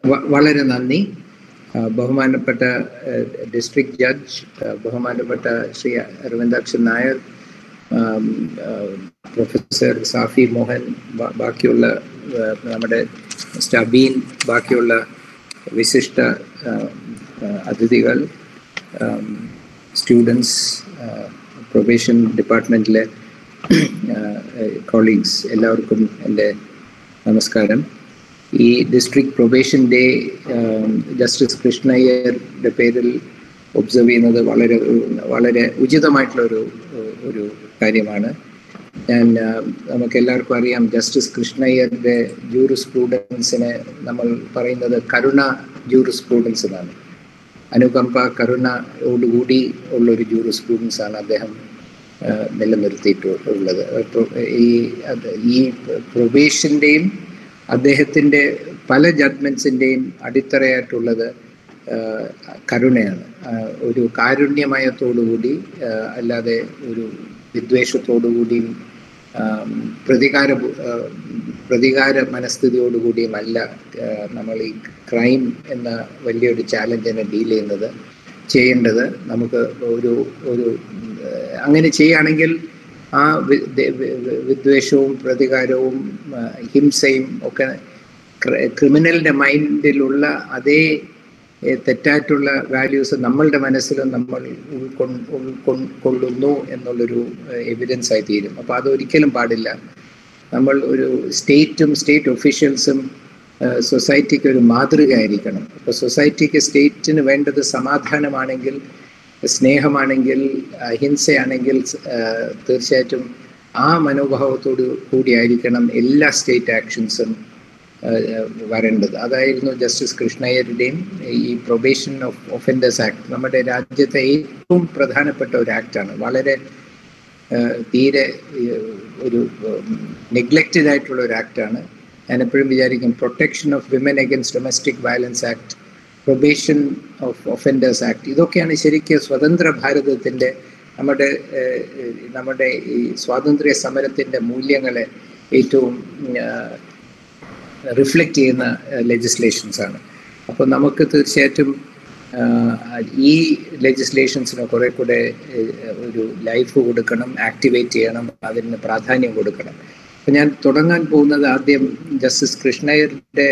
വ- വളരെ നന്ദി ആ, ബഹുമാനപ്പെട്ട ഡിസ്ട്രിക്ട് ജഡ്ജ് ആ, ബഹുമാനപ്പെട്ട ശ്രീ അരവിന്ദാക്ഷൻ നായർ ആം, ആ, പ്രൊഫസർ സാഫി മോഹൻ ബാ- ബാക്കിയുള്ള ആ, നമ്മുടെ മിസ്റ്റർ അബീൻ ബാക്കിയുള്ള വിശിഷ്ട ആ, ആ, അതിഥികൾ സ്റ്റുഡൻസ് പ്രൊബേഷൻ ഡിപ്പാർട്ട്മെൻറ്റിലെ കോളീഗ്സ് എല്ലാവർക്കും എൻ്റെ നമസ്കാരം ഈ ഡിസ്ട്രിക്ട് പ്രൊബേഷൻ ഡേ ജസ്റ്റിസ് കൃഷ്ണയ്യരുടെ പേരിൽ ഒബ്സർവ് ചെയ്യുന്നത് വളരെ വളരെ ഉചിതമായിട്ടുള്ള ഒരു ഒരു കാര്യമാണ് ഞാൻ ആ, നമുക്ക് എല്ലാവർക്കും അറിയാം ജസ്റ്റിസ് കൃഷ്ണയ്യരുടെ ജൂറി സ്റ്റുഡൻസിനെ നമ്മൾ പറയുന്നത് കരുണ ജൂറി സ്റ്റുഡൻസ് എന്നാണ് അനുകമ്പ കരുണയോടുകൂടി ഉള്ളൊരു ജൂറി സ്റ്റുഡൻസ് ആണ് അദ്ദേഹം ആ, നിലനിർത്തിയിട്ടുള്ളത് അപ്പോൾ ഈ അത് ഈ പ്രൊബേഷൻ്റെയും അദ്ദേഹത്തിൻ്റെ പല ജഡ്മെൻസിൻ്റെയും അടിത്തറയായിട്ടുള്ളത് ആ, കരുണയാണ് ആ, ഒരു കാരുണ്യമയത്തോടുകൂടി ആ, അല്ലാതെ ഒരു വിദ്വേഷത്തോടുകൂടിയും ആം, പ്രതികാര ആ, പ്രതികാര മനസ്ഥിതിയോടുകൂടിയും അല്ല ആ, നമ്മൾ ഈ ക്രൈം എന്ന വലിയൊരു ചാലഞ്ചിനെ ഡീൽ ചെയ്യുന്നത് ചെയ്യേണ്ടത് നമുക്ക് ഒരു ഒരു ആ, അങ്ങനെ ചെയ്യുകയാണെങ്കിൽ ആ വി- ദേ- വി- വി- വിദ്വേഷവും പ്രതികാരവും ആ, ഹിംസയും ഒക്കെ ക്രിമിനലിന്റെ മൈൻഡിലുള്ള അതേ ഏ, തെറ്റായിട്ടുള്ള വാല്യൂസ് നമ്മളുടെ മനസ്സിലും നമ്മൾ ഉൾക്കൊ- ഉൾക്കൊള്ളുന്നു എന്നുള്ളൊരു എവിഡൻസ് ആയി തീരും അപ്പോൾ അതൊരിക്കലും പാടില്ല നമ്മൾ ഒരു സ്റ്റേറ്റും സ്റ്റേറ്റ് ഒഫീഷ്യൽസും സൊസൈറ്റിക്ക് ഒരു മാതൃകയായിരിക്കണം അപ്പോൾ സൊസൈറ്റിക്ക് സ്റ്റേറ്റിന് വേണ്ടത് സമാധാനമാണെങ്കിൽ സ്നേഹമാണെങ്കിൽ അഹിംസയാണെങ്കിൽ ആ, തീർച്ചയായിട്ടും ആ മനോഭാവത്തോടു കൂടിയായിരിക്കണം എല്ലാ സ്റ്റേറ്റ് ആക്ഷൻസും വരേണ്ടത് അതായിരുന്നു ജസ്റ്റിസ് കൃഷ്ണയ്യരുടെയും ഈ പ്രൊബേഷൻ ഓഫ് ഒഫൻഡേഴ്സ് ആക്ട് നമ്മുടെ രാജ്യത്തെ ഏറ്റവും പ്രധാനപ്പെട്ട ഒരു ആക്ടാണ് വളരെ ഏഹ്, തീരെ ഏഹ്, ഒരു നെഗ്ലക്റ്റഡ് ആയിട്ടുള്ള ഒരു ആക്ടാണ് ഞാൻ എപ്പോഴും വിചാരിക്കും protection of women against domestic violence act probation of offenders act ഇതൊക്കെയാണ് ശരിക്കും സ്വതന്ത്ര ഭാരതത്തിൻ്റെ നമ്മുടെ ഏഹ്, ഏഹ്, നമ്മുടെ ഈ സ്വാതന്ത്ര്യ സമരത്തിൻ്റെ മൂല്യങ്ങളെ ഏറ്റവും ഏഹ്, റിഫ്ലക്റ്റ് ചെയ്യുന്ന ലെജിസ്ലേഷൻസ് ആണ് അപ്പോൾ നമുക്ക് തീർച്ചയായിട്ടും ആഹ്, ഈ ലെജിസ്ലേഷൻസിന് കുറെ കൂടെ ഏഹ്, ഒരു ലൈഫ് കൊടുക്കണം ആക്ടിവേറ്റ് ചെയ്യണം അതിന് പ്രാധാന്യം കൊടുക്കണം അപ്പം ഞാൻ തുടങ്ങാൻ പോകുന്നത് ആദ്യം ജസ്റ്റിസ് കൃഷ്ണയ്യരുടെ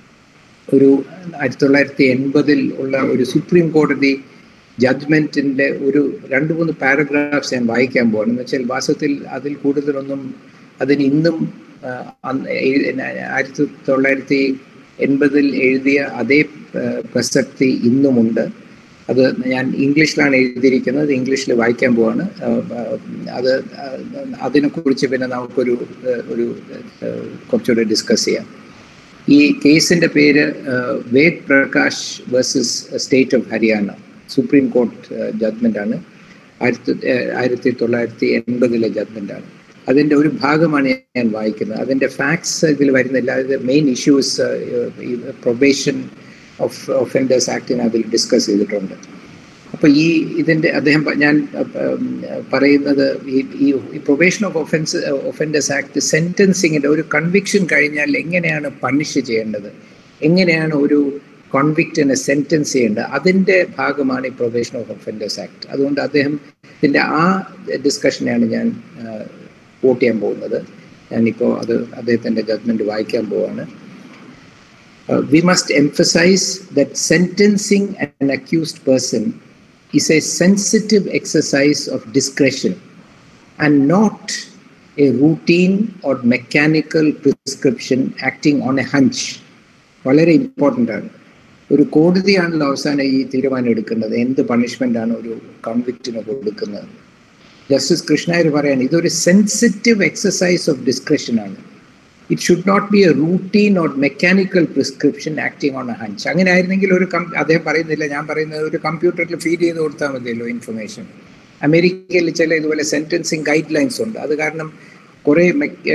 ഒരു ആയിരത്തി തൊള്ളായിരത്തി എൺപതിൽ ഉള്ള ഒരു സുപ്രീം കോടതി ജഡ്ജ്മെന്റിന്റെ ഒരു രണ്ട് മൂന്ന് പാരഗ്രാഫ്സ് ഞാൻ വായിക്കാൻ പോവാണ് എന്ന് വെച്ചാൽ വാസ്തവത്തിൽ അതിൽ കൂടുതലൊന്നും അതിന് ഇന്നും ആ, അന്ന് എഴു- ആയിരത്തി തൊള്ളായിരത്തി എൺപതിൽ എഴുതിയ അതേ ആ, പ്രസക്തി ഇന്നുമുണ്ട് അത് ഞാൻ ഇംഗ്ലീഷിലാണ് എഴുതിയിരിക്കുന്നത് ഇംഗ്ലീഷിൽ വായിക്കാൻ പോവാണ് ആ, ആ, അത് ആ, അതിനെക്കുറിച്ച് പിന്നെ നമുക്കൊരു ആ, ഒരു ആ, കുറച്ചുകൂടെ ഡിസ്കസ് ചെയ്യാം ഈ കേസിന്റെ പേര് ആഹ്, Ved Prakash versus state of Haryana supreme court judgment ആണ് ആയിരത്തി ആഹ്, ആയിരത്തി തൊള്ളായിരത്തി എൺപതിലെ ജഡ്മെന്റ് ആണ് അതിന്റെ ഒരു ഭാഗമാണ് ഞാൻ വായിക്കുന്നത് അതിന്റെ ഫാക്ട്സ് ഇതിൽ വരുന്നില്ല അത് main issues probation of offenders ആക്ടിന് അതിൽ ഡിസ്കസ് ചെയ്തിട്ടുണ്ട് അപ്പൊ ഈ ഇതിന്റെ അദ്ദേഹം പ- ഞാൻ ഉം, പറയുന്നത് ഈ ഈ probation of offence offenders act സെന്റൻസിങ്ങിന്റെ ഒരു കൺവിക്ഷൻ കഴിഞ്ഞാൽ എങ്ങനെയാണ് പണിഷ് ചെയ്യേണ്ടത് എങ്ങനെയാണ് ഒരു കോൺവിക്റ്റിനെ സെന്റൻസ് ചെയ്യേണ്ടത് അതിന്റെ ഭാഗമാണ് ഈ പ്രൊബേഷൻ ഓഫ് ഒഫൻഡേഴ്സ് ആക്ട് അതുകൊണ്ട് അദ്ദേഹം ഇതിന്റെ ആ ഡിസ്കഷനെയാണ് ഞാൻ വോട്ട് ചെയ്യാൻ പോകുന്നത് ഞാനിപ്പോൾ അത് അദ്ദേഹത്തിന്റെ ജഡ്മെന്റ് വായിക്കാൻ പോവാണ് Uh, we must emphasize that sentencing an accused person is a sensitive exercise of discretion and not a routine or mechanical prescription acting on a hunch. വളരെ ഇമ്പോർട്ടൻ്റ് ആണ് ഒരു കോടതിയാണല്ലോ അവസാനം ഈ തീരുമാനം എടുക്കുന്നത് എന്ത് പണിഷ്മെന്റ് ആണ് ഒരു കൺവിക്റ്റിന് കൊടുക്കുന്നത് ജസ്റ്റിസ് കൃഷ്ണയർ പറയാണ് ഇതൊരു സെൻസിറ്റീവ് എക്സസൈസ് ഓഫ് ഡിസ്ക്രിപ്ഷൻ ആണ് it should not be a routine or mechanical prescription acting on a hunch അങ്ങനെ ആയിരുന്നെങ്കിൽ ഒരു കം അദ്ദേഹം പറയുന്നില്ല ഞാൻ പറയുന്നത് ഒരു കമ്പ്യൂട്ടറിൽ ഫീഡ് ചെയ്ത് കൊടുത്താൽ മതിയല്ലോ ഇൻഫർമേഷൻ അമേരിക്കയിൽ ചില ഇതുപോലെ സെന്റൻസിങ് ഗൈഡ് ലൈൻസ് ഉണ്ട് അത് കാരണം കുറേ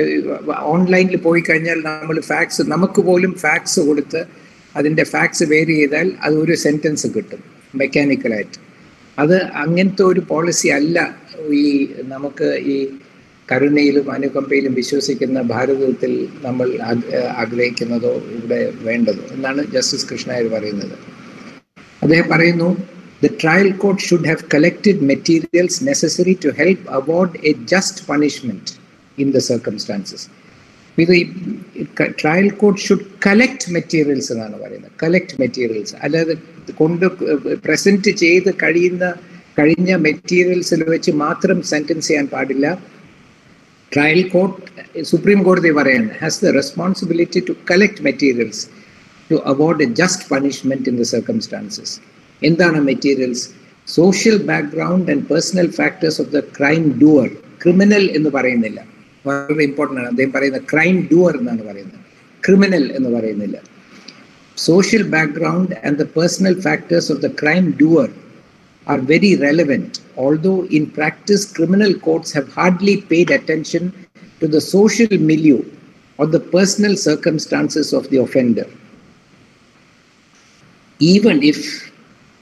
ഓൺലൈനിൽ പോയി കഴിഞ്ഞാൽ നമ്മൾ ഫാക്സ് നമുക്ക് പോലും ഫാക്സ് കൊടുത്ത് അതിൻ്റെ ഫാക്സ് വേരി ചെയ്താൽ അത് ഒരു സെന്റൻസ് കിട്ടും മെക്കാനിക്കലായിട്ട് അത് അങ്ങനത്തെ ഒരു പോളിസി അല്ല ഈ നമുക്ക് ഈ കരുണയിലും അനുകമ്പയിലും വിശ്വസിക്കുന്ന ഭാരതത്തിൽ നമ്മൾ ആഗ്രഹിക്കുന്നതോ ഇവിടെ വേണ്ടതോ എന്നാണ് ജസ്റ്റിസ് കൃഷ്ണയർ പറയുന്നത് അദ്ദേഹം പറയുന്നു the trial court should have collected materials necessary to help avoid a just punishment in the circumstances ഇത് trial court should collect materials എന്നാണ് പറയുന്നത് കളക്ട് മെറ്റീരിയൽസ് അല്ലാതെ കൊണ്ട് പ്രസന്റ് ചെയ്ത് കഴിയുന്ന കഴിഞ്ഞ മെറ്റീരിയൽസിൽ വെച്ച് മാത്രം സെന്റൻസ് ചെയ്യാൻ പാടില്ല ട്രയൽ കോർട്ട് സുപ്രീം കോടതി പറയുന്നത് has the responsibility to collect materials to avoid a just punishment in the circumstances എന്താണ് materials social background and personal factors of the crime doer criminal എന്ന് പറയുന്നില്ല വളരെ ഇമ്പോർട്ടൻ്റ് ആണ് അദ്ദേഹം പറയുന്നത് ക്രൈം ഡൂവർ എന്നാണ് പറയുന്നത് ക്രിമിനൽ എന്ന് പറയുന്നില്ല social background and the personal factors of the crime doer are very relevant, although in practice, criminal courts have hardly paid attention to the social milieu or the personal circumstances of the offender. Even if,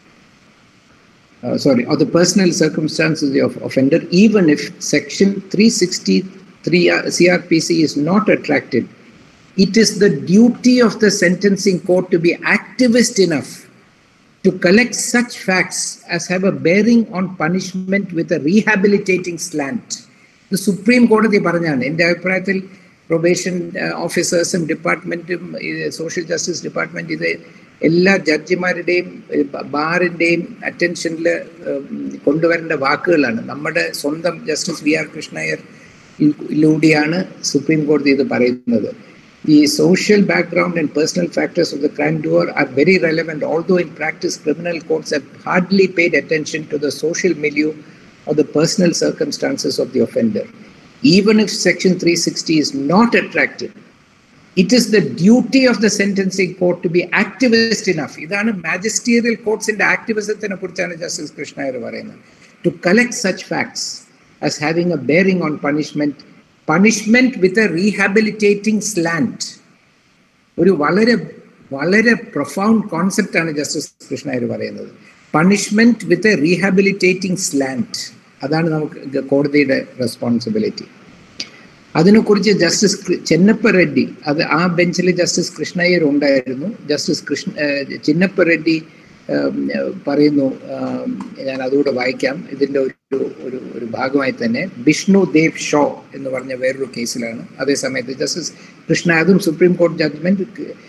uh, sorry, or the personal circumstances of the offender, even if Section 363 CRPC is not attracted, it is the duty of the sentencing court to be activist enough to collect such facts as have a bearing on punishment with a rehabilitating slant. ഇത് supreme കോടതി പറഞ്ഞാണ് എൻ്റെ അഭിപ്രായത്തിൽ probation ഓഫീസേഴ്സും ഡിപ്പാർട്ട്മെൻറ്റും social justice department ഇത് എല്ലാ ജഡ്ജിമാരുടെയും ബാറിൻ്റെയും അറ്റൻഷനിൽ കൊണ്ടുവരേണ്ട വാക്കുകളാണ് നമ്മുടെ സ്വന്തം ജസ്റ്റിസ് വി ആർ കൃഷ്ണയർ ലൂടെയാണ് സുപ്രീം കോടതി ഇത് പറയുന്നത് the social background and personal factors of the crime doer are very relevant, although in practice, criminal courts have hardly paid attention to the social milieu or the personal circumstances of the offender. Even if Section 360 is not attractive, it is the duty of the sentencing court to be activist enough. ഇതാണ് മാജിസ്റ്റീരിയൽ കോർട്സിന്റെ ആക്ടിവിസത്തിനെ കുറിച്ചാണ് justice Krishna Iyer പറയുന്നത് to collect such facts as having a bearing on punishment punishment with a rehabilitating slant ഒരു വളരെ വളരെ profound കോൺസെപ്റ്റാണ് justice Krishna Iyer പറയുന്നത് punishment with a rehabilitating slant അതാണ് നമുക്ക് കോടതിയുടെ റെസ്പോൺസിബിലിറ്റി അതിനെക്കുറിച്ച് ജസ്റ്റിസ് ചെന്നപ്പ റെഡ്ഡി അത് ആ ബെഞ്ചിൽ ജസ്റ്റിസ് കൃഷ്ണയ്യർ ഉണ്ടായിരുന്നു ജസ്റ്റിസ് കൃഷ്ണ ചിന്നപ്പ റെഡ്ഡി പറയുന്നു ഞാൻ അതുകൂടെ വായിക്കാം ഇതിൻ്റെ ഒരു ഒരു ഒരു ഭാഗമായി തന്നെ വിഷ്ണു ദേവ് ഷോ എന്ന് പറഞ്ഞ വേറൊരു കേസിലാണ് അതേസമയത്ത് ജസ്റ്റിസ് കൃഷ്ണ അതും സുപ്രീം കോടതി judgment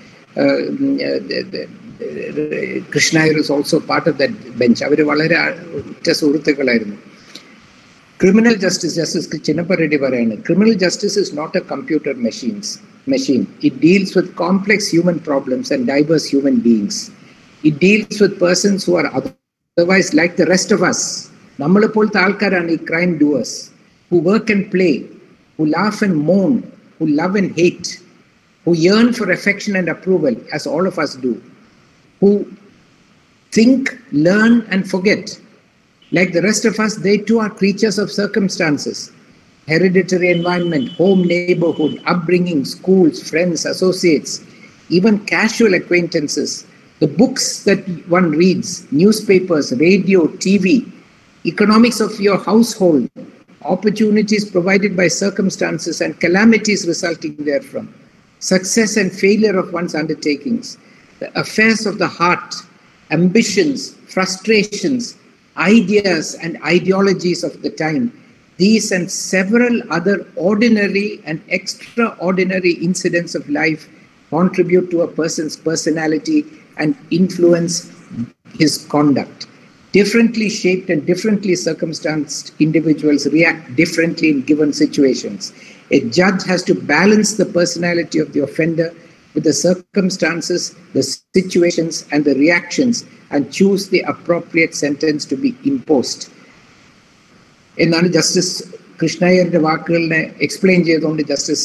Krishna is also part of that bench അവർ വളരെ ഉറ്റ സുഹൃത്തുക്കളായിരുന്നു criminal justice justice Chinnappa Reddy പറയാണ് criminal justice is not a computer machines machine it deals with complex human problems and diverse human beings it deals with persons who are otherwise like the rest of us നമ്മളെപ്പോലത്തെ ആൾക്കാരാണ് ഈ crime doers who work and play who laugh and moan who love and hate who yearn for affection and approval as all of us do who think learn and forget like the rest of us they too are creatures of circumstances hereditary environment home neighborhood upbringing schools friends associates even casual acquaintances the books that one reads newspapers radio tv economics of your household opportunities provided by circumstances and calamities resulting therefrom success and failure of one's undertakings, the affairs of the heart, ambitions, frustrations, ideas, and ideologies of the time. These and several other ordinary and extraordinary incidents of life contribute to a person's personality and influence his conduct. Differently shaped and differently circumstanced individuals react differently in given situations. A judge has to balance the personality of the offender with the circumstances, the situations, and the reactions and choose the appropriate sentence to be imposed. എന്നാണ് justice കൃഷ്ണയ്യരുടെ വാക്കുകളിനെ explain ചെയ്തുകൊണ്ട് justice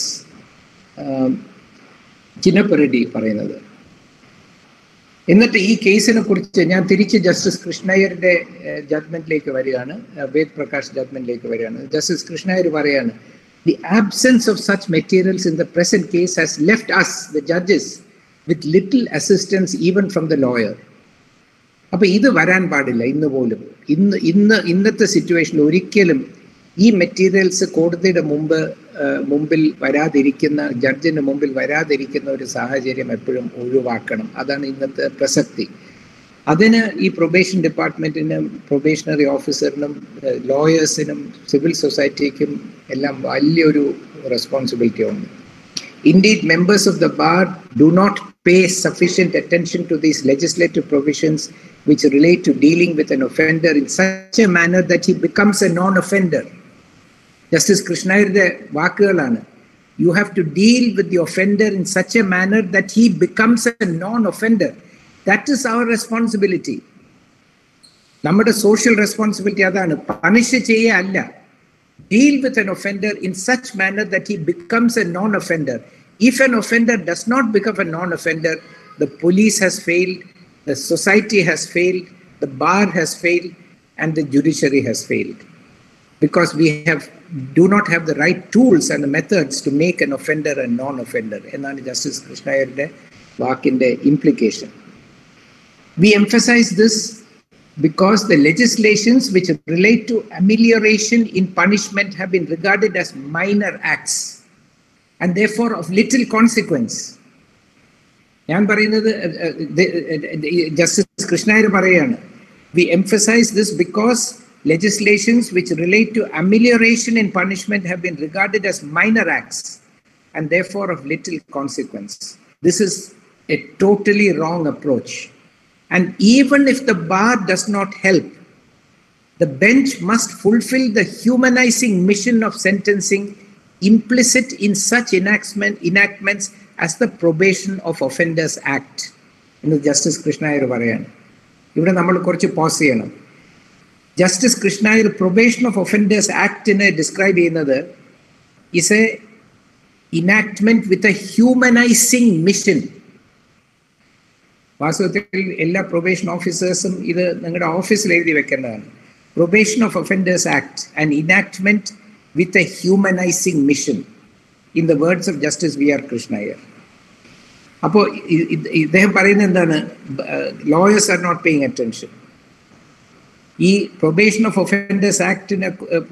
Chinnappa Reddy പറയുന്നത് എന്നിട്ട് ഈ കേസിനെ കുറിച്ച് ഞാൻ തിരിച്ച് ജസ്റ്റിസ് കൃഷ്ണയ്യരുടെ ജഡ്മെന്റിലേക്ക് വരികയാണ് വേദ് പ്രകാശ് ജഡ്മെന്റിലേക്ക് വരികയാണ് ജസ്റ്റിസ് കൃഷ്ണയ്യർ പറയാണ് the absence of such materials in the present case has left us, the judges, with little assistance even from the lawyer. അപ്പൊ ഇത് വരാൻ പാടില്ല ഇന്ന് പോലും ഇന്ന് ഇന്ന് ഇന്നത്തെ സിറ്റുവേഷനിൽ ഒരിക്കലും ഈ മെറ്റീരിയൽസ് കോടതിയുടെ മുമ്പ് മുമ്പിൽ വരാതിരിക്കുന്ന ജഡ്ജിന് മുമ്പിൽ വരാതിരിക്കുന്ന ഒരു സാഹചര്യം എപ്പോഴും ഒഴിവാക്കണം അതാണ് ഇന്നത്തെ പ്രസക്തി അതിന് ഈ പ്രൊബേഷൻ ഡിപ്പാർട്ട്മെന്റിനും പ്രൊബേഷണറി ഓഫീസറിനും ലോയേഴ്സിനും സിവിൽ സൊസൈറ്റിക്കും എല്ലാം വലിയൊരു റെസ്പോൺസിബിലിറ്റി ഉണ്ട് Indeed, members of the bar do not pay sufficient attention to these legislative provisions which relate to dealing with an offender in such a manner that he becomes a non offender. Justice Krishnayരുടെ വാക്കുകളാണ് you have to deal with the offender in such a manner that he becomes a non offender that is our responsibility നമ്മുടെ social responsibility അതാണ് punish ചെയ്യുക അല്ല deal with an offender in such manner that he becomes a non-offender. If an offender does not become a non-offender, the police has failed, the society has failed, the bar has failed, and the judiciary has failed. Because we have do not have the right tools and the methods to make an offender a non-offender. എന്നാണ് justice കൃഷ്ണയരുടെ വാക്കിന്റെ implication. We emphasize this because the legislations which relate to amelioration in punishment have been regarded as minor acts and therefore of little consequence. ഞാൻ പറയുന്നത് justice Krishna Iyer പറയാണ് we emphasise this because legislations which relate to amelioration in punishment have been regarded as minor acts and therefore of little consequence. This is a totally wrong approach. And even if the bar does not help, the bench must fulfill the humanizing mission of sentencing implicit in such enactment, enactments as the Probation of Offenders Act. എന്ന് justice Krishna Iyer പറയാണ് ഇവിടെ നമ്മൾ കുറച്ച് pause ചെയ്യണം justice Krishna Iyer probation of offenders ആക്ടിനെ describe ചെയ്യുന്നത് is a enactment with a humanising mission വാസ്തവത്തിൽ എല്ലാ പ്രൊബേഷൻ ഓഫീസേഴ്സും ഇത് നിങ്ങളുടെ ഓഫീസിൽ എഴുതി വെക്കേണ്ടതാണ് probation of offenders act and enactment with a humanising mission in the words of justice V R Krishna Iyer അപ്പോൾ ഇദ്ദേഹം പറയുന്നത് എന്താണ് lawyers are not paying attention ഈ പ്രൊബേഷൻ ഓഫ് ഒഫൻഡേഴ്സ് ആക്ടിനെ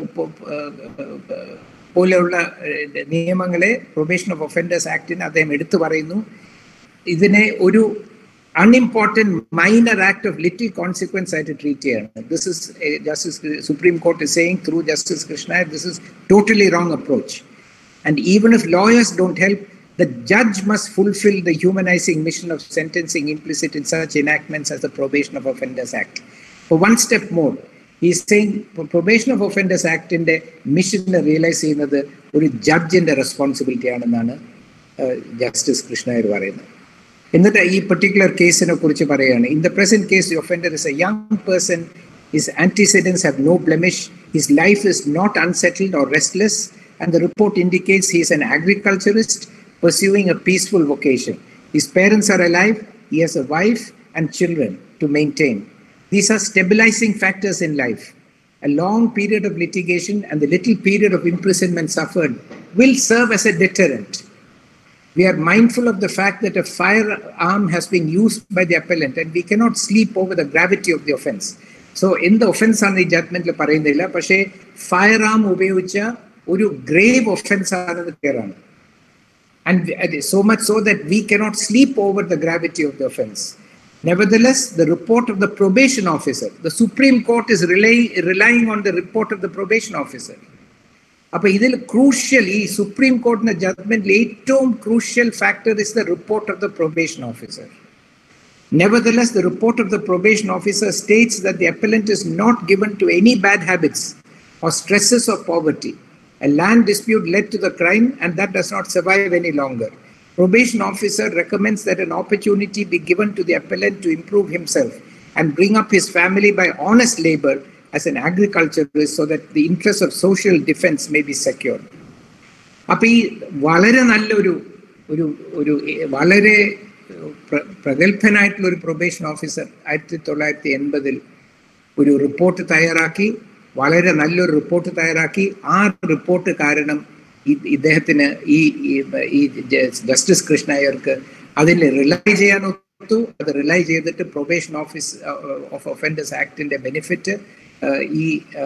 പോലെയുള്ള നിയമങ്ങളെ പ്രൊബേഷൻ ഓഫ് ഒഫൻഡേഴ്സ് ആക്ടിനെ അദ്ദേഹം എടുത്തു പറയുന്നു ഇതിനെ ഒരു unimportant minor act of little consequence ആയിട്ട് ട്രീറ്റ് ചെയ്യണം this is justice supreme court is saying through justice Krishna this is totally wrong approach and even if lawyers don't help the judge must fulfill the humanizing mission of sentencing implicit in such enactments as the Probation of Offenders Act. For one step more, he's saying Probation of Offenders Act in the mission realize ചെയ്യുന്നത് ഒരു ജഡ്ജിന്റെ responsibility ആണെന്നാണ് justice Krishna Iyer പറയുന്നത് എന്നിട്ട് ഈ particular കേസിനെ കുറിച്ച് പറയുകയാണ് in the present case the offender is a young person his antecedents have no blemish his life is not unsettled or restless and the report indicates he is an agriculturist pursuing a peaceful vocation. His parents are alive, he has a wife and children to maintain. These are stabilizing factors in life. A long period of litigation and the little period of imprisonment suffered will serve as a deterrent. We are mindful of the fact that a firearm has been used by the appellant and we cannot sleep over the gravity of the offense. So, in the offense ആണ് ഈ ജഡ്മെന്റിൽ പറയുന്നില്ല പക്ഷേ fire ആം ഉപയോഗിച്ച ഒരു grave offence ആണെന്ന് ക്ലിയറാണ് and so much so that we cannot sleep over the gravity of the offense. Nevertheless, the report of the probation officer, the Supreme Court is rely, relying on the report of the probation officer. അപ്പോൾ ഇതിൽ crucial ഈ supreme കോർട്ടിന്റെ ജഡ്മെന്റിൽ ഏറ്റവും crucial factor is the report of the probation officer Nevertheless, the report of the probation officer states that the appellant is not given to any bad habits or stresses of poverty. A land dispute led to the crime and that does not survive any longer. Probation officer recommends that an opportunity be given to the appellant to improve himself and bring up his family by honest labor as an agriculturist so that the interests of social defense may be secured. അപ്പൊ ഈ വളരെ നല്ലൊരു ഒരു ഒരു വളരെ പ്രഗത്ഭനായിട്ടുള്ള ഒരു probation officer ആയിരത്തി തൊള്ളായിരത്തി എൺപതിൽ ഒരു റിപ്പോർട്ട് തയ്യാറാക്കി വളരെ നല്ലൊരു റിപ്പോർട്ട് തയ്യാറാക്കി ആ റിപ്പോർട്ട് കാരണം ഇദ്ദേഹത്തിന് ഈ ഈ ജസ്റ്റിസ് കൃഷ്ണയ്യർക്ക് അതിൽ റിലൈ ചെയ്യാൻ ഒത്തു അത് റിലൈ ചെയ്തിട്ട് പ്രൊബേഷൻ ഓഫീസ് ഓഫ് ഒഫൻഡേഴ്സ് ആക്ടിന്റെ ബെനിഫിറ്റ് ഈ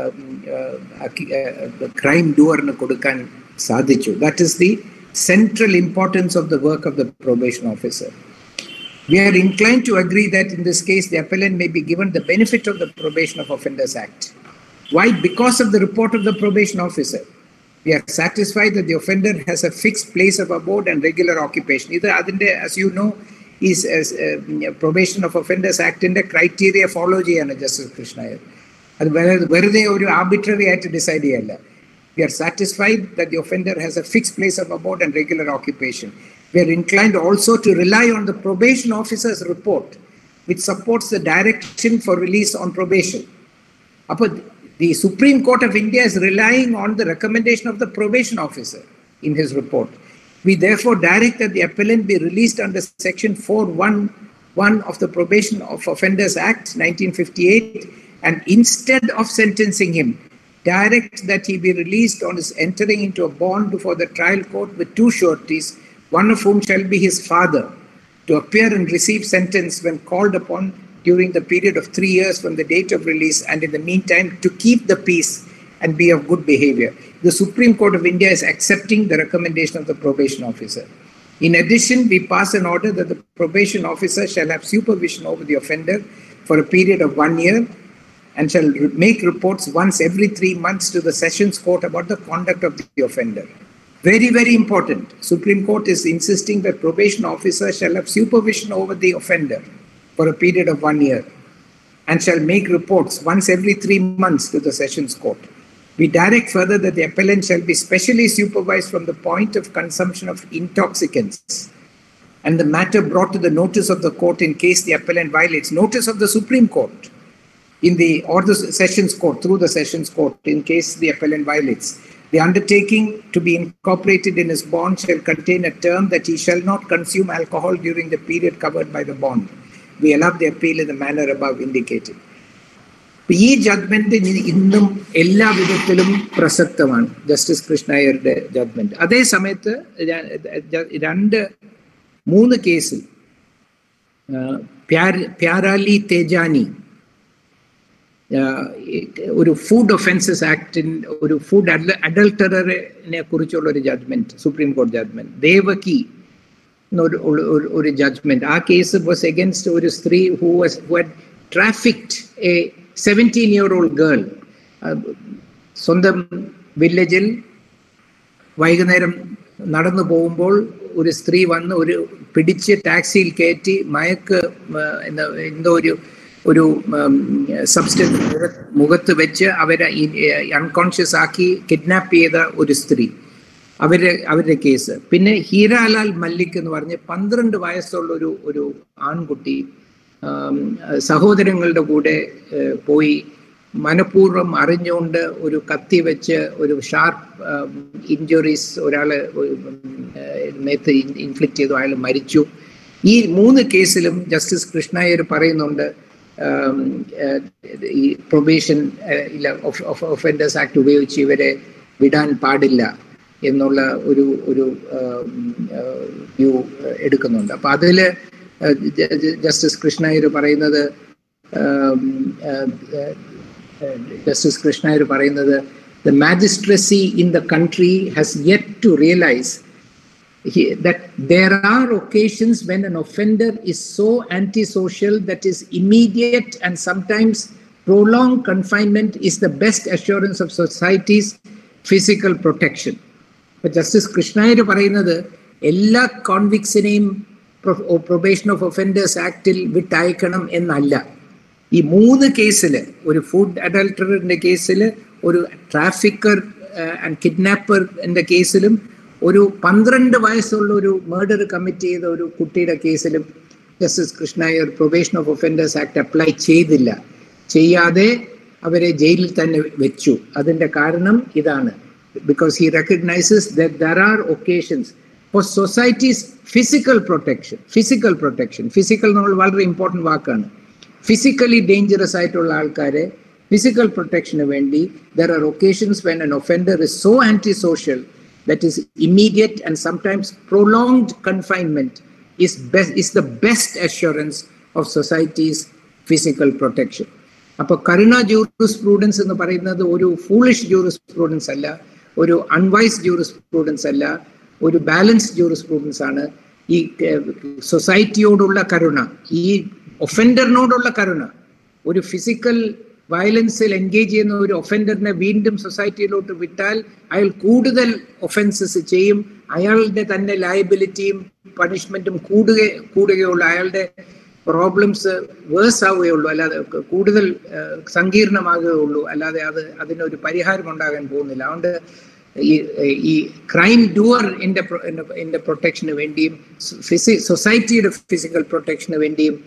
ക്രൈം ഡൂവറിന് കൊടുക്കാൻ സാധിച്ചു that is the central importance of the work of the probation officer. We are inclined to agree that in this case, the appellant may be given the benefit of the Probation of Offenders Act. Why? Because of the report of the probation officer. We are satisfied that the offender has a fixed place of abode and regular occupation. Either, as you know, is as uh, Probation of Offenders Act in the criteria follow ചെയ്യാണ് justice Krishna Iyer അത് വെറുതെ ഒരു arbitrary ആയിട്ട് decide ചെയ്യല്ല we are satisfied that the offender has a fixed place of abode and regular occupation. We are inclined also to rely on the probation officer's report, which supports the direction for release on probation. But the Supreme Court of India is relying on the recommendation of the probation officer in his report. We therefore direct that the appellant be released under Section 411 of the Probation of Offenders Act 1958 and instead of sentencing him, direct that he be released on his entering into a bond before the trial court with two sureties, one of whom shall be his father, to appear and receive sentence when called upon during the period of three years from the date of release, and in the meantime to keep the peace and be of good behavior. The Supreme Court of India is accepting the recommendation of the probation officer. In addition, we pass an order that the probation officer shall have supervision over the offender for a period of one year and shall make reports once every three months to the Sessions Court about the conduct of the offender. Very, very important. Supreme Court is insisting that probation officer shall have supervision over the offender for a period of one year and shall make reports once every three months to the Sessions Court. We direct further that the appellant shall be specially supervised from the point of consumption of intoxicants and the matter brought to the notice of the court in case the appellant violates notice of the Supreme Court in the or the sessions court through the sessions court in case the appellant violates. The undertaking to be incorporated in his bond shall contain a term that he shall not consume alcohol during the period covered by the bond. We allow the appeal in the manner above indicated. ഈ judgment ഇന്നും എല്ലാ വിധത്തിലും പ്രസക്തമാണ് justice കൃഷ്ണയ്യരുടെ judgement അതേ സമയത്ത് രണ്ട് മൂന്ന് കേസിൽ പ്യാരാലി തേജാനി ഒരു ഫുഡ് ഒഫൻസസ് ആക്ടിൻ ഒരു ഫുഡ് അഡൾട്ടറിനെ കുറിച്ചുള്ള ഒരു ജഡ്മെന്റ് സുപ്രീം കോടതി ജഡ്മെന്റ് ദേവകി എന്നൊരു ഒരു ജഡ്മെന്റ് ആ കേസ് വാസ് എഗൻസ്റ്റ് ഒരു സ്ത്രീ who was who had trafficked a seventeen year old girl സ്വന്തം വില്ലേജിൽ വൈകുന്നേരം നടന്നു പോകുമ്പോൾ ഒരു സ്ത്രീ വന്ന് ഒരു പിടിച്ച് ടാക്സിയിൽ കയറ്റി മയക്ക് എന്തോ ഒരു ഒരു സബ്സ്റ്റൻസ് മുഖത്ത് വെച്ച് അവരെ അൺകോൺഷ്യസ് ആക്കി കിഡ്നാപ്പ് ചെയ്ത ഒരു സ്ത്രീ അവര് അവരുടെ കേസ് പിന്നെ ഹീരാലാൽ മല്ലിക് എന്ന് പറഞ്ഞ് പന്ത്രണ്ട് വയസ്സുള്ള ഒരു ഒരു ആൺകുട്ടി സഹോദരങ്ങളുടെ കൂടെ പോയി മനഃപൂർവ്വം അറിഞ്ഞുകൊണ്ട് ഒരു കത്തി വെച്ച് ഒരു ഷാർപ്പ് ഇഞ്ചുറീസ് ഒരാള് മേത്ത് ഇൻഫ്ലിക്റ്റ് ചെയ്തു അയാൾ മരിച്ചു ഈ മൂന്ന് കേസിലും ജസ്റ്റിസ് കൃഷ്ണയ്യർ പറയുന്നുണ്ട് ഈ പ്രൊബേഷൻ ഒഫൻഡേഴ്സ് ആക്ട് ഉപയോഗിച്ച് ഇവരെ വിടാൻ പാടില്ല എന്നുള്ള ഒരു ഒരു വ്യൂ എടുക്കുന്നുണ്ട് അപ്പൊ അതിൽ ജസ്റ്റിസ് കൃഷ്ണയ്യർ പറയുന്നത് ജസ്റ്റിസ് കൃഷ്ണയ്യർ പറയുന്നത് the magistracy in the country has yet to realise He, that there are occasions when an offender is so antisocial that is immediate and sometimes prolonged confinement is the best assurance of society's physical protection. But Justice Krishnayar പറയുന്നത് എല്ലാ കോൺവിക്സിനെയും probation of offenders ആക്ടിൽ വിട്ടയക്കണം എന്നല്ല ഈ മൂന്ന് കേസിൽ ഒരു ഫുഡ് അഡൾട്ടറിന്റെ കേസിൽ ഒരു ട്രാഫിക്കർ ആൻഡ് കിഡ്നാപ്പറിന്റെ കേസിലും ഒരു പന്ത്രണ്ട് വയസ്സുള്ള ഒരു മർഡർ കമ്മിറ്റ് ചെയ്ത ഒരു കുട്ടിയുടെ കേസിലും justice Krishna Iyer probation of offenders act apply ചെയ്തില്ല ചെയ്യാതെ അവരെ ജയിലിൽ തന്നെ വെച്ചു അതിന്റെ കാരണം ഇതാണ് because he recognises that there are occasions for society's physical protection physical protection physical എന്നുള്ള വളരെ ഇമ്പോർട്ടൻറ്റ് വാക്കാണ് ഫിസിക്കലി ഡേഞ്ചറസ് ആയിട്ടുള്ള ആൾക്കാരെ ഫിസിക്കൽ പ്രൊട്ടക്ഷന് വേണ്ടി there are occasions when an offender is so anti social that is immediate and sometimes prolonged confinement is best is the best assurance of society's physical protection അപ്പോൾ കരുണ ജൂറിസ് prudence എന്ന് പറയുന്നത് ഒരു foolish ജൂറിസ് prudence അല്ല ഒരു unwise ജൂറിസ് prudence അല്ല ഒരു balance ജൂറിസ് prudence ആണ് ഈ സൊസൈറ്റിയോടുള്ള കരുണ ഈ ഒഫൻഡറിനോടുള്ള കരുണ ഒരു ഫിസിക്കൽ വയലൻസിൽ എൻഗേജ് ചെയ്യുന്ന ഒരു ഒഫൻഡറിനെ വീണ്ടും സൊസൈറ്റിയിലോട്ട് വിട്ടാൽ അയാൾ കൂടുതൽ ഒഫൻസസ് ചെയ്യും അയാളുടെ തന്നെ ലയബിലിറ്റിയും പണിഷ്മെന്റും കൂടുക കൂടുകയുള്ളൂ അയാളുടെ പ്രോബ്ലംസ് വേഴ്സ് ആവുകയുള്ളൂ അല്ലാതെ കൂടുതൽ സങ്കീർണമാകുകയുള്ളൂ അല്ലാതെ അത് അതിനൊരു പരിഹാരം ഉണ്ടാകാൻ പോകുന്നില്ല അതുകൊണ്ട് ഈ ഈ ക്രൈം ഡൂവർ എൻ്റെ എൻ്റെ പ്രൊട്ടക്ഷന് വേണ്ടിയും ഫിസി സൊസൈറ്റിയുടെ ഫിസിക്കൽ പ്രൊട്ടക്ഷന് വേണ്ടിയും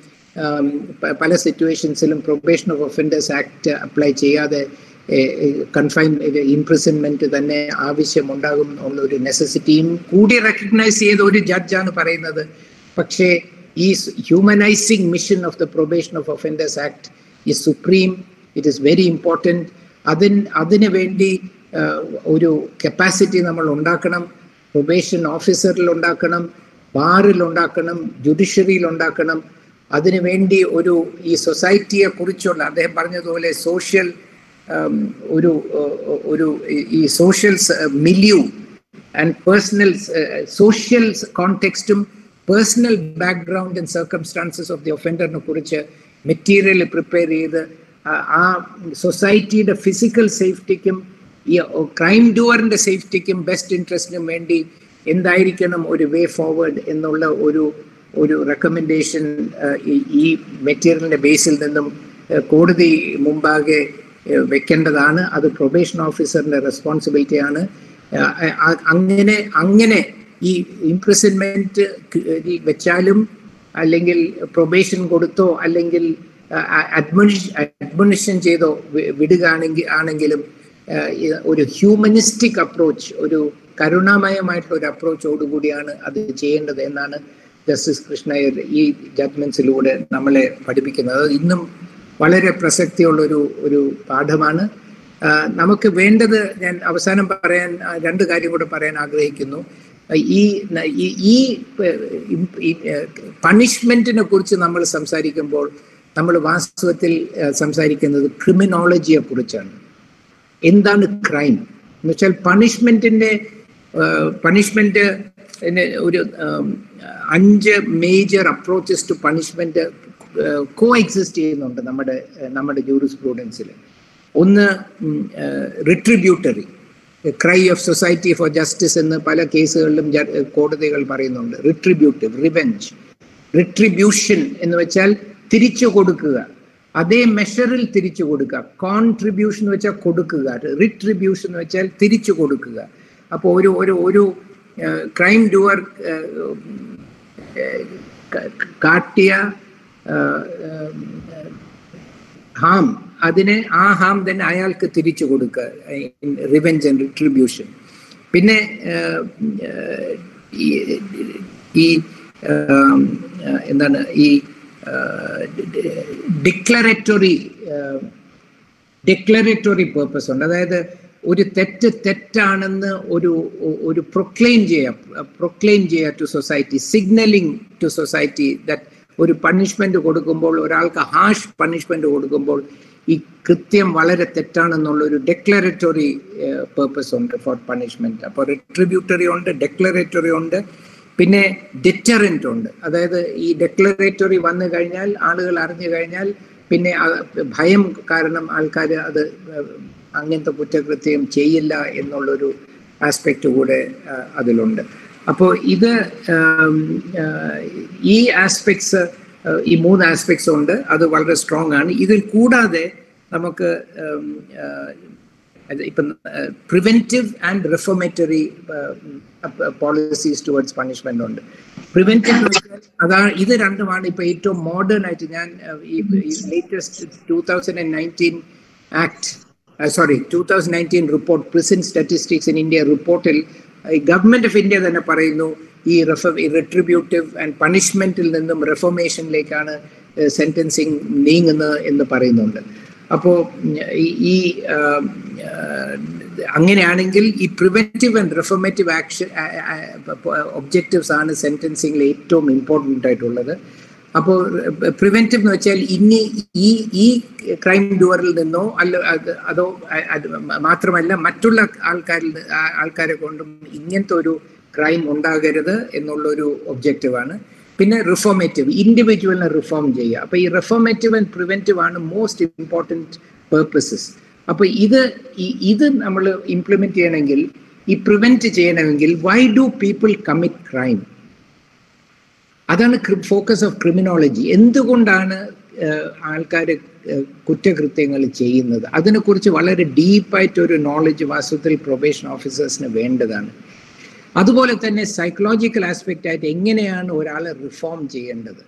പല സിറ്റുവേഷൻസിലും probation of offenders act apply ചെയ്യാതെ കൺഫൈൻ ഇംപ്രിസൺമെന്റ് തന്നെ ആവശ്യമുണ്ടാകും എന്നുള്ള ഒരു നെസസിറ്റിയും കൂടി റെക്കഗ്നൈസ് ചെയ്ത ഒരു ജഡ്ജാണ് പറയുന്നത് പക്ഷേ ഈ humanising mission of the probation of offenders act ഈ supreme it is very important അതിന് അതിന് വേണ്ടി ഒരു കപ്പാസിറ്റി നമ്മൾ ഉണ്ടാക്കണം പ്രൊബേഷൻ ഓഫീസറിൽ ഉണ്ടാക്കണം ബാറിൽ ഉണ്ടാക്കണം ജുഡീഷ്യറിയിൽ ഉണ്ടാക്കണം അതിനുവേണ്ടി ഒരു ഈ സൊസൈറ്റിയെ കുറിച്ചുള്ള അദ്ദേഹം പറഞ്ഞതുപോലെ സോഷ്യൽ ഒരു ഒരു ഈ social milieu and personal social കോണ്ടെക്സ്റ്റും personal background and circumstances of the ഒഫൻഡറിനെ കുറിച്ച് മെറ്റീരിയൽ പ്രിപ്പയർ ചെയ്ത് ആ സൊസൈറ്റിയുടെ ഫിസിക്കൽ സേഫ്റ്റിക്കും ഈ ക്രൈം ഡൂവറിന്റെ സേഫ്റ്റിക്കും ബെസ്റ്റ് ഇൻട്രസ്റ്റിനും വേണ്ടി എന്തായിരിക്കണം ഒരു വേ ഫോർവേഡ് എന്നുള്ള ഒരു ഒരു റെക്കമെൻഡേഷൻ ഈ മെറ്റീരിയലിന്റെ ബേസിൽ നിന്നും കോടതി മുമ്പാകെ വെക്കേണ്ടതാണ് അത് പ്രൊബേഷൻ ഓഫീസറിന്റെ റെസ്പോൺസിബിലിറ്റിയാണ് അങ്ങനെ അങ്ങനെ ഈ ഇംപ്രിസൺമെന്റ് വെച്ചാലും അല്ലെങ്കിൽ പ്രൊബേഷൻ കൊടുത്തോ അല്ലെങ്കിൽ അഡ്മിനിഷ് അഡ്മിനിഷൻ ചെയ്തോ വിടുകയാണെങ്കിൽ ആണെങ്കിലും ഒരു ഹ്യൂമനിസ്റ്റിക് അപ്രോച്ച് ഒരു കരുണാമയമായിട്ടുള്ള ഒരു അപ്രോച്ചോടുകൂടിയാണ് അത് ചെയ്യേണ്ടത് എന്നാണ് ജസ്റ്റിസ് കൃഷ്ണയർ ഈ ജഡ്ജ്മെന്റ്സിലൂടെ നമ്മളെ പഠിപ്പിക്കുന്നത് അത് ഇന്നും വളരെ പ്രസക്തിയുള്ള ഒരു ഒരു പാഠമാണ് നമുക്ക് വേണ്ടത് ഞാൻ അവസാനം പറയാൻ രണ്ട് കാര്യം കൂടെ പറയാൻ ആഗ്രഹിക്കുന്നു ഈ ഈ പണിഷ്മെന്റിനെ കുറിച്ച് നമ്മൾ സംസാരിക്കുമ്പോൾ നമ്മൾ വാസ്തവത്തിൽ സംസാരിക്കുന്നത് ക്രിമിനോളജിയെ കുറിച്ചാണ് എന്താണ് ക്രൈം എന്ന് വെച്ചാൽ പണിഷ്മെന്റിന്റെ പണിഷ്മെന്റ് ഒരു അഞ്ച് major approaches to punishment coexist ചെയ്യുന്നുണ്ട് നമ്മുടെ നമ്മുടെ ജൂറിസ് പ്രൂഡൻസിൽ ഒന്ന് retributory cry of society for justice എന്ന് പല കേസുകളിലും കോടതികൾ പറയുന്നുണ്ട് റിട്രിബ്യൂട്ടീവ് റിവെഞ്ച് റിട്രിബ്യൂഷൻ എന്ന് വെച്ചാൽ തിരിച്ചു കൊടുക്കുക അതേ മെഷറിൽ തിരിച്ചു കൊടുക്കുക കോൺട്രിബ്യൂഷൻ എന്ന് വെച്ചാൽ കൊടുക്കുക റിട്രിബ്യൂഷൻ എന്ന് വെച്ചാൽ തിരിച്ചു കൊടുക്കുക അപ്പോൾ ഒരു ഒരു ഒരു ക്രൈം ഡുവർ കാട്ടിയ ഹാം അതിനെ ആ ഹാം തന്നെ അയാൾക്ക് തിരിച്ചു കൊടുക്കുക റിവെഞ്ച് ആൻഡ് റിട്രിബ്യൂഷൻ പിന്നെ ഈ എന്താണ് ഈ ഡിക്ലറേറ്ററി ഡിക്ലറേറ്ററി പേർപ്പസ് ഉണ്ട് അതായത് ഒരു തെറ്റ് തെറ്റാണെന്ന് ഒരു ഒരു പ്രൊക്ലെയിം ചെയ്യാം പ്രൊക്ലെയിം ചെയ്യുക to society signalling to society that ഒരു പണിഷ്മെന്റ് കൊടുക്കുമ്പോൾ ഒരാൾക്ക് ഹാഷ് പണിഷ്മെന്റ് കൊടുക്കുമ്പോൾ ഈ കൃത്യം വളരെ തെറ്റാണെന്നുള്ള ഒരു ഡെക്ലറേറ്ററി പേർപ്പസ് ഉണ്ട് ഫോർ പണിഷ്മെന്റ് അപ്പോൾ റിട്രിബ്യൂട്ടറി ഉണ്ട് ഡെക്ലറേറ്ററി ഉണ്ട് പിന്നെ ഡിറ്ററൻറ്റ് ഉണ്ട് അതായത് ഈ ഡെക്ലറേറ്ററി വന്നു കഴിഞ്ഞാൽ ആളുകൾ അറിഞ്ഞു കഴിഞ്ഞാൽ പിന്നെ ഭയം കാരണം ആൾക്കാർ അത് അങ്ങനത്തെ കുറ്റകൃത്യം ചെയ്യില്ല എന്നുള്ളൊരു ആസ്പെക്റ്റ് കൂടെ അതിലുണ്ട് അപ്പോൾ ഇത് ഈ ആസ്പെക്ട്സ് ഈ മൂന്ന് ആസ്പെക്ട്സ് ഉണ്ട് അത് വളരെ സ്ട്രോങ് ആണ് ഇതിൽ കൂടാതെ നമുക്ക് ഇപ്പം preventive and reformatory policies towards punishment ഉണ്ട് പ്രിവെൻറ്റീവ് അതാണ് ഇത് രണ്ടുമാണ് ഇപ്പൊ ഏറ്റവും മോഡേൺ ആയിട്ട് ഞാൻ ഈ latest two thousand and nineteen act sorry two thousand nineteen report prison statistics in India റിപ്പോർട്ടിൽ ഗവൺമെന്റ് ഓഫ് ഇന്ത്യ തന്നെ പറയുന്നു ഈ റെഫ റിട്രിബ്യൂട്ടീവ് ആൻഡ് പണിഷ്മെന്റിൽ നിന്നും റെഫോമേഷനിലേക്കാണ് സെന്റൻസിങ് നീങ്ങുന്നത് എന്ന് പറയുന്നുണ്ട് അപ്പോൾ ഈ അങ്ങനെയാണെങ്കിൽ ഈ preventive and reformative action objectives ആണ് സെന്റൻസിങ്ങിൽ ഏറ്റവും ഇമ്പോർട്ടൻ്റ് ആയിട്ടുള്ളത് അപ്പോൾ പ്രിവെന്റീവ് എന്ന് വെച്ചാൽ ഇനി ഈ ഈ ക്രൈം ഡുവറിൽ നിന്നോ അല്ല അത് അതോ അത് മാത്രമല്ല മറ്റുള്ള ആൾക്കാരിൽ ആൾക്കാരെ കൊണ്ടും ഇങ്ങനത്തെ ഒരു ക്രൈം ഉണ്ടാകരുത് എന്നുള്ളൊരു ഒബ്ജക്റ്റീവാണ് പിന്നെ റിഫോമേറ്റീവ് ഇൻഡിവിജ്വലിനെ റിഫോം ചെയ്യുക അപ്പൊ ഈ റിഫോമേറ്റീവ് ആൻഡ് പ്രിവെന്റീവ് ആണ് മോസ്റ്റ് ഇമ്പോർട്ടൻറ്റ് പേർപ്പസസ് അപ്പൊ ഇത് ഇത് നമ്മൾ ഇംപ്ലിമെന്റ് ചെയ്യണമെങ്കിൽ ഈ പ്രിവെന്റ് ചെയ്യണമെങ്കിൽ why do people commit crime അതാണ് ഫോക്കസ് ഓഫ് ക്രിമിനോളജി എന്തുകൊണ്ടാണ് ആൾക്കാർ കുറ്റകൃത്യങ്ങൾ ചെയ്യുന്നത് അതിനെക്കുറിച്ച് വളരെ ഡീപ്പായിട്ട് ഒരു നോളജ് വാസ്തവത്തിൽ പ്രൊബേഷൻ ഓഫീസേഴ്സിന് വേണ്ടതാണ് അതുപോലെ തന്നെ സൈക്കോളജിക്കൽ ആസ്പെക്റ്റ് ആയിട്ട് എങ്ങനെയാണ് ഒരാളെ റിഫോം ചെയ്യേണ്ടത്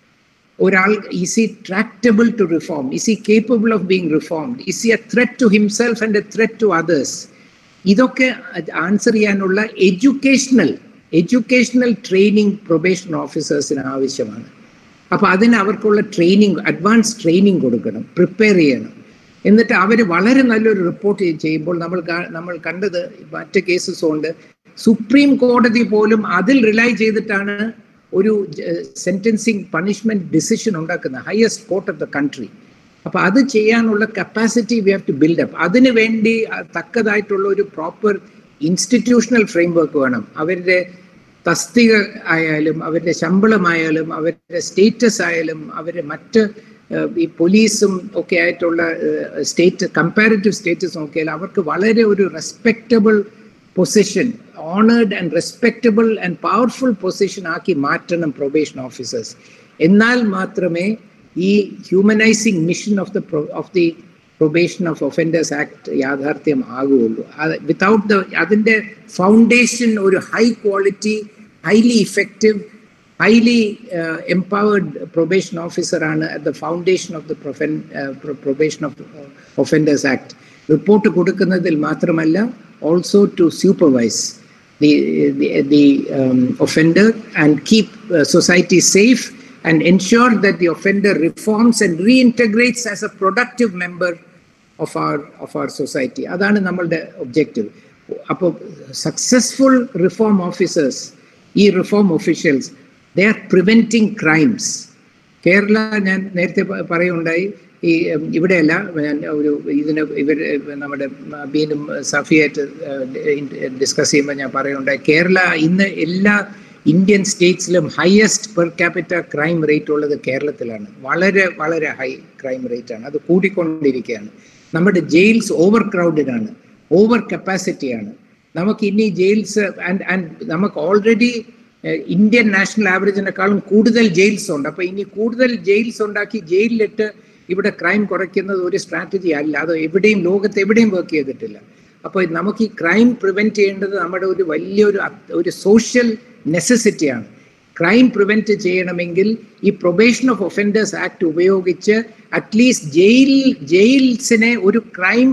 ഒരാൾ is he tractable to reform is he capable of being reformed is he a threat to himself and a threat to others ഇതൊക്കെ ആൻസർ ചെയ്യാനുള്ള എഡ്യൂക്കേഷണൽ എഡ്യൂക്കേഷണൽ ട്രെയിനിങ് പ്രൊബേഷൻ ഓഫീസേഴ്സിന് ആവശ്യമാണ് അപ്പോൾ അതിന് അവർക്കുള്ള ട്രെയിനിങ് അഡ്വാൻസ് ട്രെയിനിങ് കൊടുക്കണം പ്രിപ്പയർ ചെയ്യണം എന്നിട്ട് അവർ വളരെ നല്ലൊരു റിപ്പോർട്ട് ചെയ്യുമ്പോൾ നമ്മൾ നമ്മൾ കണ്ടത് മറ്റ് കേസസ് കൊണ്ട് സുപ്രീം കോടതി പോലും അതിൽ റിലൈ ചെയ്തിട്ടാണ് ഒരു സെന്റൻസിങ് പണിഷ്മെന്റ് ഡിസിഷൻ ഉണ്ടാക്കുന്നത് highest court of the country അപ്പൊ അത് ചെയ്യാനുള്ള capacity we have to build up അതിനു വേണ്ടി തക്കതായിട്ടുള്ള ഒരു പ്രോപ്പർ ഇൻസ്റ്റിറ്റ്യൂഷണൽ ഫ്രെയിംവർക്ക് വേണം അവരുടെ തസ്തിക ആയാലും അവരുടെ ശമ്പളമായാലും അവരുടെ സ്റ്റേറ്റസ് ആയാലും അവരുടെ മറ്റ് ഈ പോലീസും ഒക്കെ ആയിട്ടുള്ള സ്റ്റേറ്റ് കമ്പാരിറ്റീവ് സ്റ്റേറ്റസ് നോക്കിയാൽ അവർക്ക് വളരെ ഒരു respectable position honoured and respectable and powerful position ആക്കി മാറ്റണം പ്രൊബേഷൻ ഓഫീസേഴ്സ് എന്നാൽ മാത്രമേ ഈ humanising mission of the of the probation of offenders act യാഥാർത്ഥ്യം ആകുകയുള്ളൂ വിത്തൗട്ട് ദ അതിൻ്റെ ഫൗണ്ടേഷൻ ഒരു high quality highly effective highly empowered probation ഓഫീസറാണ് at the foundation of the പ്രൊഫൻ probation of offenders act report കൊടുക്കുന്നതിൽ മാത്രമല്ല also to supervise the, the, the um, offender and keep uh, society safe and ensure that the offender reforms and reintegrates as a productive member of our, of our society. അതാണ് നമ്മളുടെ objective അപ്പോൾ successful reform officers ഈ reform officials they are preventing crimes Kerala ഞാൻ നേരത്തെ പറയുണ്ടായി ഈ ഇവിടെയല്ല ഞാൻ ഒരു ഇതിന് ഇവർ നമ്മുടെ ബീനും സഫിയായിട്ട് ഡിസ്കസ് ചെയ്യുമ്പോൾ ഞാൻ പറയുണ്ടായി കേരള ഇന്ന് എല്ലാ ഇന്ത്യൻ സ്റ്റേറ്റ്സിലും highest per capita crime rate ഉള്ളത് കേരളത്തിലാണ് വളരെ വളരെ ഹൈ ക്രൈം റേറ്റ് ആണ് അത് കൂടിക്കൊണ്ടിരിക്കുകയാണ് നമ്മുടെ ജയിൽസ് ഓവർ ക്രൗഡഡ് ആണ് ഓവർ കപ്പാസിറ്റിയാണ് നമുക്ക് ഇനി ജയിൽസ് ആൻഡ് ആൻഡ് നമുക്ക് ഓൾറെഡി ഇന്ത്യൻ നാഷണൽ ആവറേജിനെക്കാളും കൂടുതൽ ജയിൽസ് ഉണ്ട് അപ്പൊ ഇനി കൂടുതൽ ജയിൽസ് ഉണ്ടാക്കി ജയിലിലിട്ട് ഇവിടെ ക്രൈം കുറയ്ക്കുന്നത് ഒരു സ്ട്രാറ്റജി അല്ല അത് എവിടെയും ലോകത്ത് എവിടെയും വർക്ക് ചെയ്തിട്ടില്ല അപ്പോൾ നമുക്ക് ഈ ക്രൈം പ്രിവെന്റ് ചെയ്യേണ്ടത് നമ്മുടെ ഒരു വലിയൊരു ഒരു സോഷ്യൽ നെസസിറ്റിയാണ് ക്രൈം പ്രിവെന്റ് ചെയ്യണമെങ്കിൽ ഈ പ്രൊബേഷൻ ഓഫ് ഒഫൻഡേഴ്സ് ആക്ട് ഉപയോഗിച്ച് അറ്റ്ലീസ്റ്റ് ജയിൽ ജയിൽസിനെ ഒരു ക്രൈം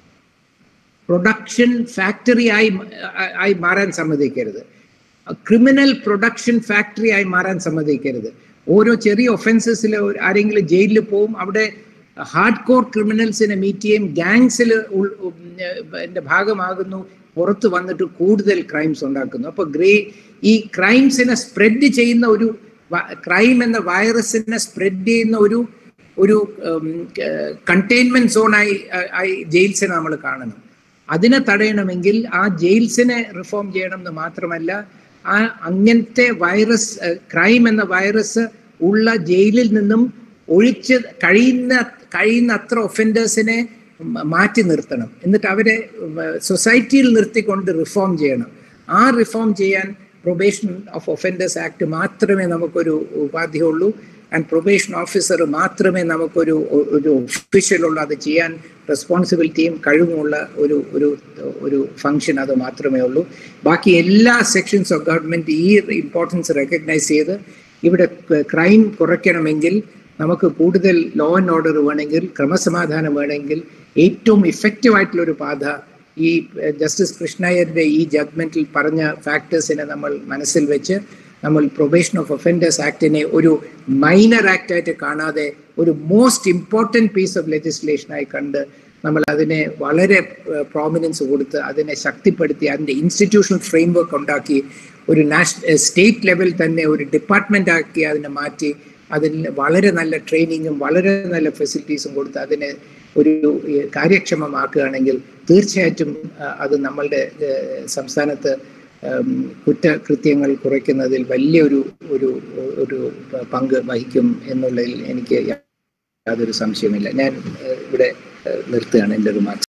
പ്രൊഡക്ഷൻ ഫാക്ടറി ആയി ആയി മാറാൻ സമ്മതിക്കരുത് ക്രിമിനൽ പ്രൊഡക്ഷൻ ഫാക്ടറി ആയി മാറാൻ സമ്മതിക്കരുത് ഓരോ ചെറിയ ഒഫൻസസിൽ ആരെങ്കിലും ജയിലിൽ പോവും അവിടെ ഹാർഡ് കോർ ക്രിമിനൽസിനെ മീറ്റ് ചെയ്യും ഗാങ്സിൽ എൻ്റെ ഭാഗമാകുന്നു പുറത്ത് വന്നിട്ട് കൂടുതൽ ക്രൈംസ് ഉണ്ടാക്കുന്നു അപ്പൊ ഗ്രേ ഈ ക്രൈംസിനെ സ്പ്രെഡ് ചെയ്യുന്ന ഒരു ക്രൈം എന്ന വൈറസിനെ സ്പ്രെഡ് ചെയ്യുന്ന ഒരു ഒരു കണ്ടെയ്ൻമെന്റ് സോണായി ആയി ജയിൽസിനെ നമ്മൾ കാണണം അതിനെ തടയണമെങ്കിൽ ആ ജയിൽസിനെ റിഫോം ചെയ്യണം എന്ന് മാത്രമല്ല ആ അങ്ങനത്തെ വൈറസ് ക്രൈം എന്ന വൈറസ് ഉള്ള ജയിലിൽ നിന്നും ഒഴിച്ച് കഴിയുന്ന കഴിയുന്ന അത്ര ഒഫൻഡേഴ്സിനെ മാറ്റി നിർത്തണം എന്നിട്ട് അവരെ സൊസൈറ്റിയിൽ നിർത്തിക്കൊണ്ട് റിഫോം ചെയ്യണം ആ റിഫോം ചെയ്യാൻ പ്രൊബേഷൻ ഓഫ് ഒഫൻഡേഴ്സ് ആക്ട് മാത്രമേ നമുക്കൊരു ഉപാധിയുള്ളൂ ആൻഡ് പ്രൊബേഷൻ ഓഫീസർ മാത്രമേ നമുക്കൊരു ഒരു ഒഫീഷ്യലുള്ള അത് ചെയ്യാൻ റെസ്പോൺസിബിലിറ്റിയും കഴിവുമുള്ള ഒരു ഒരു ഒരു ഫങ്ഷൻ അത് മാത്രമേ ഉള്ളൂ ബാക്കി എല്ലാ സെക്ഷൻസ് ഓഫ് ഗവൺമെന്റ് ഈ ഇമ്പോർട്ടൻസ് റെക്കഗ്നൈസ് ചെയ്ത് ഇവിടെ ക്രൈം കുറയ്ക്കണമെങ്കിൽ നമുക്ക് കൂടുതൽ ലോ ആൻഡ് ഓർഡർ വേണമെങ്കിൽ ക്രമസമാധാനം വേണമെങ്കിൽ ഏറ്റവും ഇഫക്റ്റീവ് ആയിട്ടുള്ള ഒരു പാത ഈ ജസ്റ്റിസ് കൃഷ്ണയ്യരുടെ ഈ ജഡ്മെന്റിൽ പറഞ്ഞ ഫാക്ടേഴ്സിനെ നമ്മൾ മനസ്സിൽ വെച്ച് നമ്മൾ പ്രൊബേഷൻ ഓഫ് ഒഫൻഡേഴ്സ് ആക്ടിനെ ഒരു മൈനർ ആക്ട് ആയിട്ട് കാണാതെ ഒരു മോസ്റ്റ് ഇമ്പോർട്ടൻറ്റ് പീസ് ഓഫ് ലെജിസ്ലേഷനായി കണ്ട് നമ്മൾ അതിനെ വളരെ പ്രോമിനൻസ് കൊടുത്ത് അതിനെ ശക്തിപ്പെടുത്തി അതിൻ്റെ ഇൻസ്റ്റിറ്റ്യൂഷണൽ ഫ്രെയിംവർക്ക് ഉണ്ടാക്കി ഒരു നാഷണൽ സ്റ്റേറ്റ് ലെവൽ തന്നെ ഒരു ഡിപ്പാർട്ട്മെന്റ് ആക്കി അതിനെ മാറ്റി അതിന് വളരെ നല്ല ട്രെയിനിങ്ങും വളരെ നല്ല ഫെസിലിറ്റീസും കൊടുത്ത് അതിനെ ഒരു കാര്യക്ഷമമാക്കുകയാണെങ്കിൽ തീർച്ചയായിട്ടും അത് നമ്മളുടെ സംസ്ഥാനത്ത് കുറ്റകൃത്യങ്ങൾ കുറയ്ക്കുന്നതിൽ വലിയൊരു ഒരു ഒരു പങ്ക് വഹിക്കും എന്നുള്ളതിൽ എനിക്ക് യാതൊരു സംശയമില്ല ഞാൻ ഇവിടെ നിർത്തുകയാണ് എൻ്റെ റിമാർക്സ്